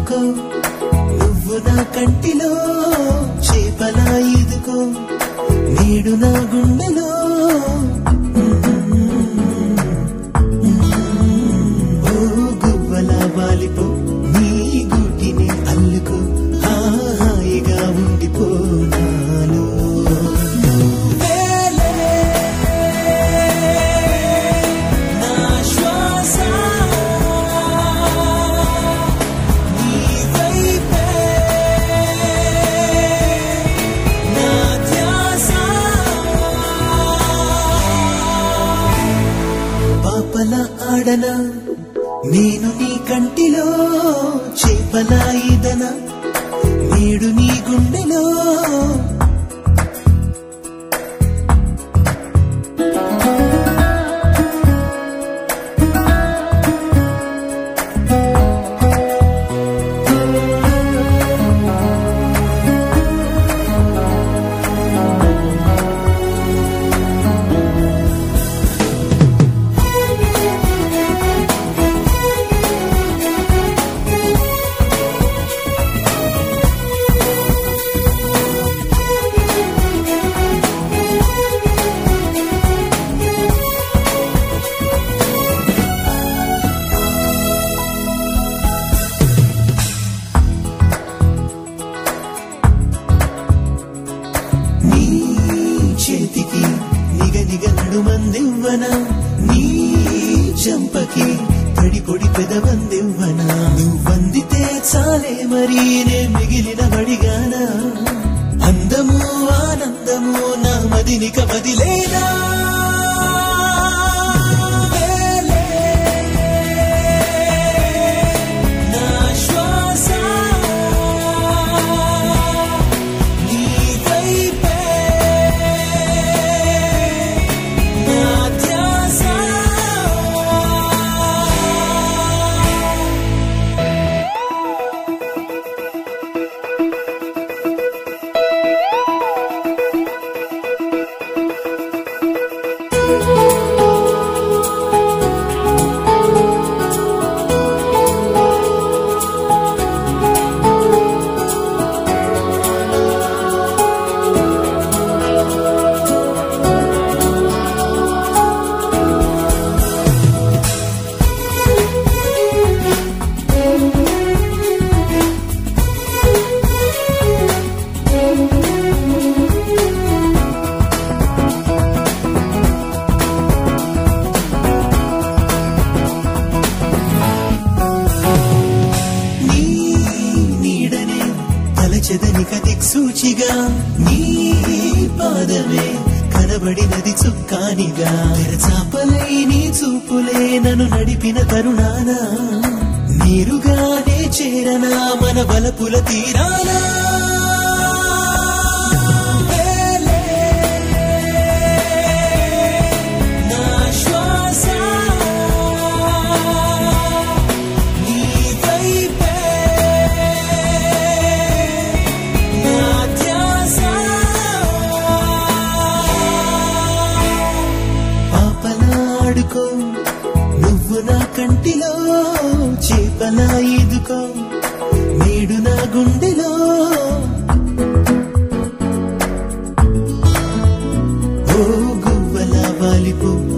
ఆడుకో నువ్వు నా కంటిలో చేపలా ఈదుకో నేడు నా గుండెలో ఓ గువ్వల వాలిపో నీ గుటిని అల్లుకో హాయిగా ఉండిపో నాలో నువ్వేలే నా శ్వాస నీ వైపే నా ధ్యాస పాపల ఆడనా నేను నీ కంటిలో చేపల ఈదన నేడు నీ గుండెలో నీ చేతికి నిగ నిగ నడుమందివ్వన నీ చంపకి తడి పొడి పెదవందివ్వన నువ్వందితే చాలే మరి నే మిగిలిన వడిగాన అందము ఆనందము నా మదినిక మదిలేనా వేలే నా శ్వాస నీ వైపే నా ధ్యాస నీ నీడనే తలచెదనిక దిక్సూచిగా నీ పాదమే కనబడినది చుక్కానిగా తెరచాపలై నీ చూపులే నన్ను నడిపిన తరుణాన నీరుగానే చేరనా మన బలపుల తీరానా వేలే నా శ్వాస నీ వైపే నా ధ్యాస పాపలాడుకో నువ్వు నా కంటిలో చేపలా ఈదుకో నేడు నా గుండెలో ఓ గువ్వల వాలిపో